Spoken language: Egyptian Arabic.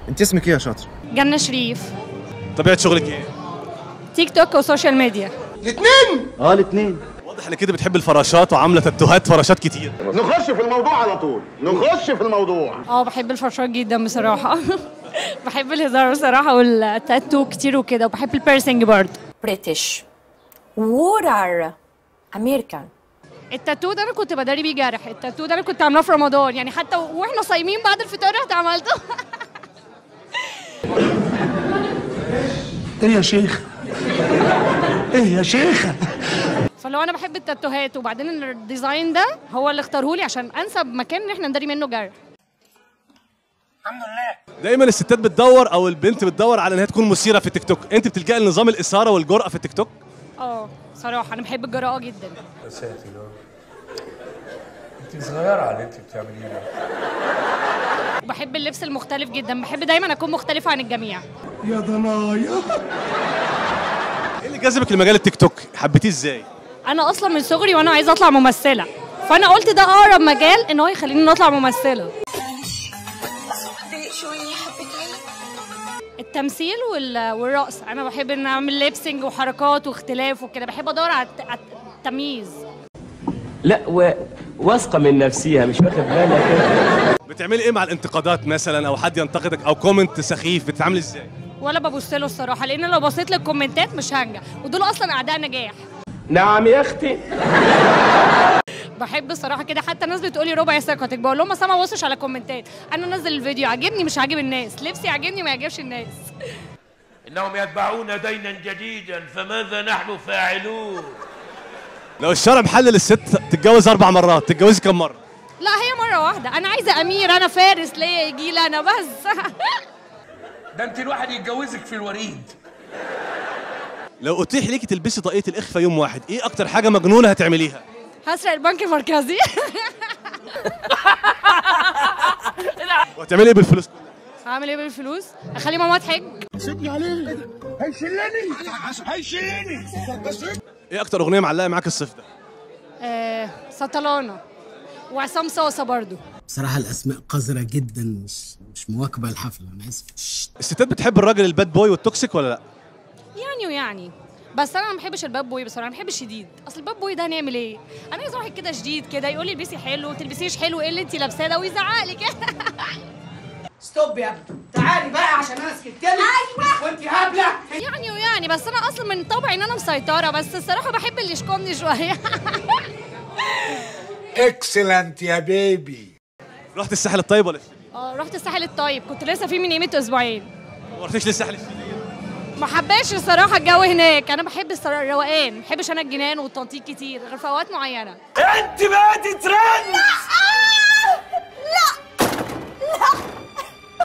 انت اسمك ايه يا شاطر جنة شريف طبيعه شغلك ايه تيك توك وسوشيال ميديا اه الاثنين واضح انك كده بتحب الفراشات وعامله تاتوهات فراشات كتير نخش في الموضوع على طول نخش في الموضوع اه بحب الفراشات جدا بصراحة بحب الهزار بصراحة والتاتو كتير وكده وبحب البيرسينج برضه British. What are American? التاتو ده انا كنت بداري بيه جرح التاتو ده انا كنت عاملاه في رمضان يعني حتى واحنا صايمين بعد الفطار رحت عملته ايه يا شيخ ايه يا شيخه فلو انا بحب التاتوهات وبعدين الديزاين ده هو اللي اختاره لي عشان انسب مكان ان احنا نداري منه جرح دايما الستات بتدور او البنت بتدور على انها تكون مثيره في التيك توك انت بتلجئي لنظام الاثاره والجرأه في التيك توك اه صراحة انا بحب الجراءة جدا يا ساتر يا رب. انت صغيره على اللي انت بتعمليه ده وبحب اللبس المختلف جدا بحب دايما اكون مختلفة عن الجميع يا ضنايا ايه اللي جذبك لمجال التيك توك حبيتيه ازاي انا اصلا من صغري وانا عايزه اطلع ممثله فانا قلت ده اقرب مجال ان هو يخليني نطلع ممثله التمثيل وال- والرقص انا بحب ان اعمل ليبسينج وحركات واختلاف وكده بحب ادور على الت- على التمييز لا و... واثقه من نفسها مش واخد بالك بتعملي ايه مع الانتقادات مثلا او حد ينتقدك او كومنت سخيف بتتعاملي ازاي ولا ببص له الصراحه لان لو بصيت للكومنتات مش هنجح ودول اصلا اعداء نجاح نعم يا اختي بحب الصراحه كده حتى الناس بتقولي ربع ثقتك بقول لهم اصل أنا ما ببصش على كومنتات انا انزل الفيديو عاجبني مش عاجب الناس لبسي عاجبني ما يعجبش الناس إنهم يتبعون دينا جديدا فماذا نحن فاعلون لو الشرع محلل الست تتجوز اربع مرات تتجوزي كم مره لا هي مره واحده انا عايزه امير انا فارس ليا يجي لي انا بس ده انت الواحد يتجوزك في الوريد لو اتيح ليكي تلبسي طاقيه الاخفاء يوم واحد ايه اكتر حاجه مجنونه هتعمليها هسرق البنك المركزي وهتعملي ايه بالفلوس كلها هعمل ايه بالفلوس اخلي ماما تحج ايه اكتر اغنيه معلقه معاك الصيف ده آه سطلانه وعصام صاصه برضو بصراحة الأسماء قذرة جدا مش مش مواكبة الحفلة أنا آسف شت. الستات بتحب الراجل الباد بوي والتوكسيك ولا لا يعني ويعني بس انا ما بحبش الباب بوي بصراحه انا بحب الشديد اصل الباب بوي ده هنعمل ايه انا عايز واحد كده شديد كده يقول لي البسي حلو تلبسيش حلو ايه اللي انت لابساه ده ويزعق لي كده ستوب يا ابني تعالي بقى عشان انا سكت لك ايوه وانت هبله يعني ويعني بس انا اصلا من طبعي ان انا مسيطره بس الصراحه بحب اللي يشكمني شويه اكسلنت يا بيبي رحت الساحل الطيب ولا اه رحت الساحل الطيب كنت لسه فيه من قيمه اسبوعين ما رحتيش للساحل الشرير ما حباش الصراحه الجو هناك انا بحب الصرا- الروقان ما بحبش انا الجنان والتنطيط كتير غير في اوقات معينه أنت بقيتي ترند